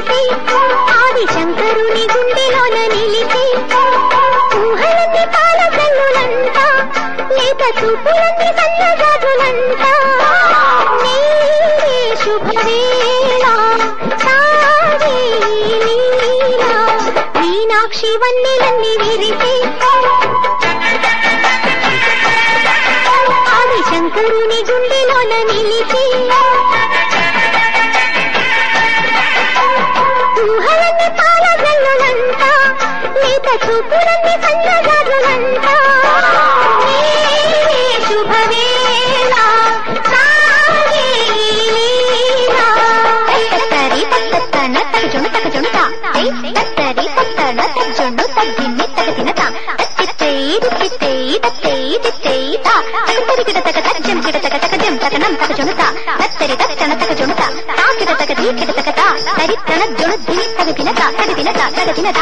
విరిసి ఆది శంకరుని గుండెలోన నిలిచి ఊహలకి పాల కన్నులంట లేక చూపులకి సన్నగాజులంట నీరే శుభవేళ సాగే లీలా మీనాక్షి వన్నెలన్నీ విరిసి ఆది శంకరుని గుండెలోన నిలిచి ఊహలన్నీ పాలగల్లులంట లేత చూపులన్నీ సన్నగాజులంట నీవే శుభవేళ సాగే లీలా. తత్తరి తత్తన తగజుండు తగజుండుత. ఏయ్ తత్తరి తత్తన తగజుండు తగ్గిన్ని తగతినత. తత్తిత్తేయ్ తిత్తిత్తేయ్ తత్తేయ్ తిత్తేయ్ తా. తగతరి కిట తగ తజ్జం కిట తగ తగజం తగనం తగజుండుత. తత్తరి తత్తన తగజుండుత. తా కిట తగ ధీ కిట తగ తా. తరి తన జును ధీ తగతినత తగతినత తగతినత.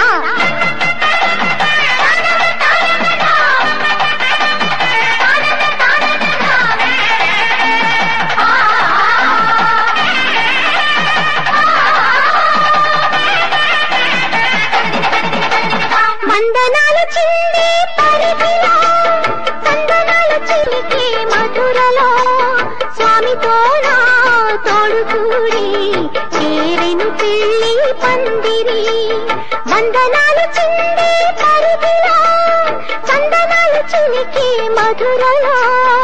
మందనాలు చిల్లి పరిధిలో చందనాలు చిలికే మధురలో స్వామితో నా తోడుకూడి చేరెను పెళ్లి పందిరి వందనాలు చిల్లి పరిధిలో చందనాలు చిలికే మధురలో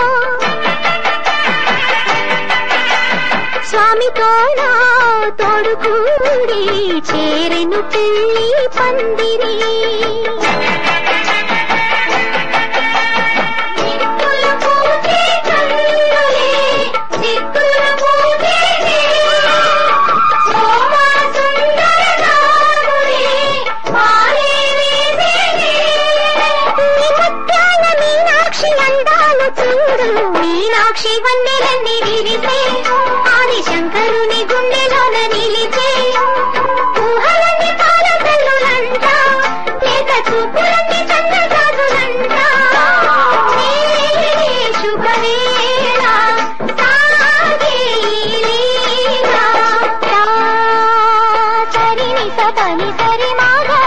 స్వామితో నా తోడుకూడి చేరెను పెళ్లి పందిరి దిక్కులు పూజే కన్నులే, దిక్కులు పూజేనే. సోమ సుందర నాగులే, మాలే వేసేనే. నీ ముత్యాల మీనాక్షి అందాలు చూడు మీనాక్షి వన్నెలన్నీ విరిసే ఆది శంకరుని గుండెలోన నిలిచే ఊహలన్నీ పాలకల్లులంట లేక చూపులన్నీ చంద్రగాజులంట నీవే శుభవేళ సాగే లీలా. తా సరిని సదని సరి మాగా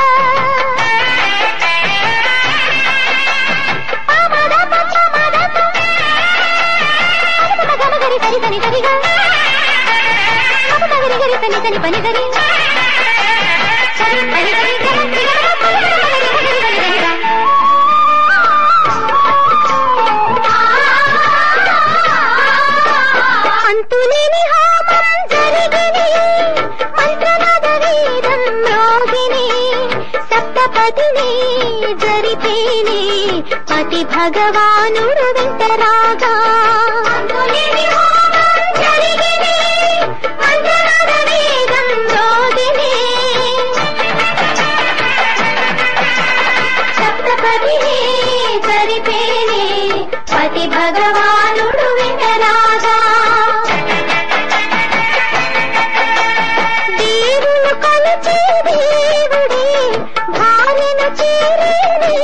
అంతులేని హోమం జరిగిని మంత్రనాద వేదం మ్రోగిని సప్తపదిని జరిపేని పతి భగవానుడు వెంటరాగా అంతులేని హోమం జరిగిని మంత్రనాద వేదం మ్రోగిని సప్తపదిని జరిపేని పతి భగవానుడు వెంటరాగా దేవుడు కొలిచే దేవుడే భార్యను చేరేనే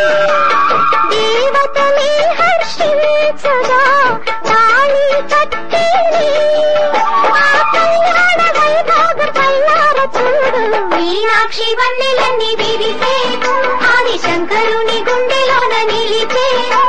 దేవతలే హర్షించగా తాళి కట్టేనే ఆ కళ్యాణ వైభోగ కల్లార చూడు మీనాక్షి వన్నెలన్నీ విరిసే ఆది శంకరుని గుండెలోన నిలిచే